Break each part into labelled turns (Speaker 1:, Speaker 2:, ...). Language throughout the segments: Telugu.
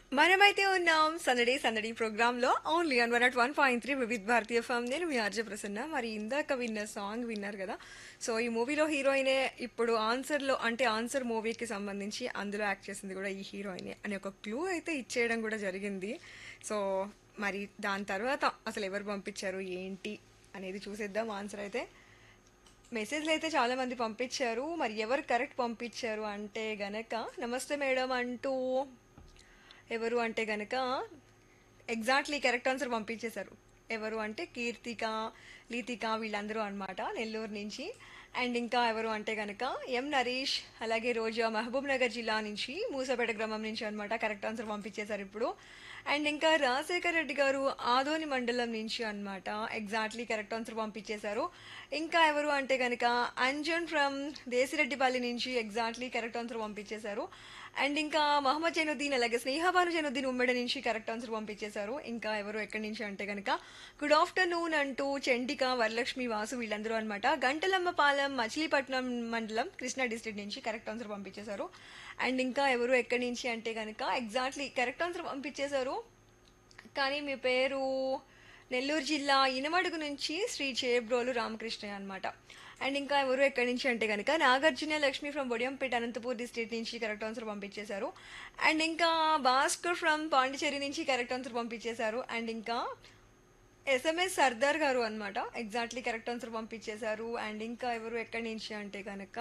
Speaker 1: మనమైతే ఉన్నాం సందడి సందడి ప్రోగ్రామ్ లో only one one at one point three Vividh Bharati FM నేను మీ ఆర్జ ప్రసన్న మరి ఇందాక విన్న సాంగ్ విన్నారు కదా సో ఈ మూవీలో హీరోయినే ఇప్పుడు ఆన్సర్ లో అంటే ఆన్సర్ మూవీకి సంబంధించి అందులో యాక్ట్ చేసింది కూడా ఈ హీరోయినే అనే ఒక క్లూ అయితే ఇచ్చేయడం కూడా జరిగింది సో మరి దాని తర్వాత అసలు ఎవరు పంపించారు ఏంటి అనేది చూసేద్దాం ఆన్సర్ అయితే మెసేజ్లు అయితే చాలా మంది పంపించారు మరి ఎవరు కరెక్ట్ పంపించారు అంటే గనక నమస్తే మేడం అంటూ ఎవరు అంటే గనక ఎగ్జాక్ట్లీ కరెక్ట్ ఆన్సర్ పంపించేశారు ఎవరు అంటే కీర్తిక లీతిక వీళ్ళందరూ అన్నమాట నెల్లూరు నుంచి అండ్ ఇంకా ఎవరు అంటే గనక ఎం నరీష్ అలాగే రోజా మహబూబ్ నగర్ జిల్లా నుంచి మూసపేట గ్రామం నుంచి అన్నమాట కరెక్ట్ ఆన్సర్ పంపించేశారు ఇప్పుడు అండ్ ఇంకా రాజశేఖర్ రెడ్డి గారు ఆదోని మండలం నుంచి అన్నమాట ఎగ్జాక్ట్లీ కరెక్ట్ ఆన్సర్ పంపించేశారు ఇంకా ఎవరు అంటే కనుక అంజన్ ఫ్రమ్ దేశిరెడ్డిపల్లి నుంచి ఎగ్జాక్ట్లీ కరెక్ట్ ఆన్సర్ పంపించేశారు అండ్ ఇంకా మహమ్మద్ జైనుద్దీన్ అలాగే స్నేహబాను జైనుద్దీన్ ఉమ్మడి నుంచి కరెక్ట్ ఆన్సర్ పంపించేశారు ఇంకా ఎవరు ఎక్కడి నుంచి అంటే కనుక గుడ్ ఆఫ్టర్నూన్ అంటూ చండిక వరలక్ష్మి వాసు వీళ్ళందరూ అనమాట గంటలమ్మపాలెం మచిలీపట్నం మండలం కృష్ణా డిస్ట్రిక్ట్ నుంచి కరెక్ట్ ఆన్సర్ పంపించేశారు అండ్ ఇంకా ఎవరు ఎక్కడి నుంచి అంటే కనుక ఎగ్జాక్ట్లీ కరెక్ట్ ఆన్సర్ పంపించేశారు కానీ మీ పేరు నెల్లూరు జిల్లా ఇనమడుగు నుంచి శ్రీ చేబ్రోలు రామకృష్ణ అనమాట అండ్ ఇంకా ఎవరు ఎక్కడి నుంచి అంటే కనుక నాగార్జున లక్ష్మి ఫ్రమ్ బొడియంపేట అనంతపూర్ డిస్ట్రిక్ట్ నుంచి కరెక్ట్ ఆన్సర్ పంపించేశారు అండ్ ఇంకా భాస్కర్ ఫ్రమ్ పాండిచేరి నుంచి కరెక్ట్ ఆన్సర్ పంపించేశారు అండ్ ఇంకా ఎస్ఎంఎస్ సర్దార్ గారు అనమాట ఎగ్జాక్ట్లీ కరెక్ట్ ఆన్సర్ పంపించేశారు అండ్ ఇంకా ఎవరు ఎక్కడి నుంచి అంటే కనుక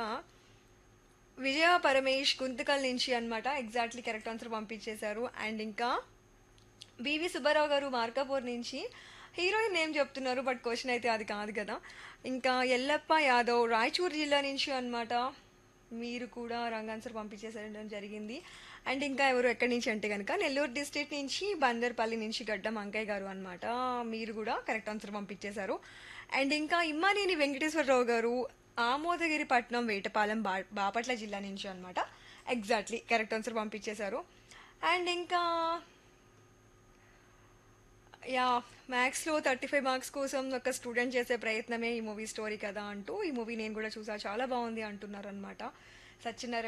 Speaker 1: విజయ పరమేష్ గుంతకల్ నుంచి అన్నమాట ఎగ్జాక్ట్లీ కరెక్ట్ ఆన్సర్ పంపించేశారు అండ్ ఇంకా బివి సుబ్బారావు గారు మార్కాపూర్ నుంచి హీరోయిన్ నేమ్ చెప్తున్నారు బట్ క్వశ్చన్ అయితే అది కాదు కదా ఇంకా ఎల్లప్ప యాదవ్ రాయచూర్ జిల్లా నుంచి అన్నమాట మీరు కూడా రాంగ్ ఆన్సర్ పంపించేసడం జరిగింది అండ్ ఇంకా ఎవరు ఎక్కడి నుంచి అంటే కనుక నెల్లూరు డిస్ట్రిక్ట్ నుంచి బందర్పల్లి నుంచి గడ్డం అంకయ్య గారు అన్నమాట మీరు కూడా కరెక్ట్ ఆన్సర్ పంపించేశారు అండ్ ఇంకా ఇమ్మానేని వెంకటేశ్వరరావు గారు ఆమోదగిరి పట్నం వేటపాలెం బా బాపట్ల జిల్లా నుంచి అన్నమాట ఎగ్జాక్ట్లీ కరెక్ట్ ఆన్సర్ పంపించేశారు అండ్ ఇంకా యా మ్యాథ్స్లో థర్టీ ఫైవ్ మార్క్స్ కోసం ఒక స్టూడెంట్ చేసే ప్రయత్నమే ఈ మూవీ స్టోరీ కదా అంటూ ఈ మూవీ నేను కూడా చూసా చాలా బాగుంది అంటున్నారు అనమాట సత్యనారాయణ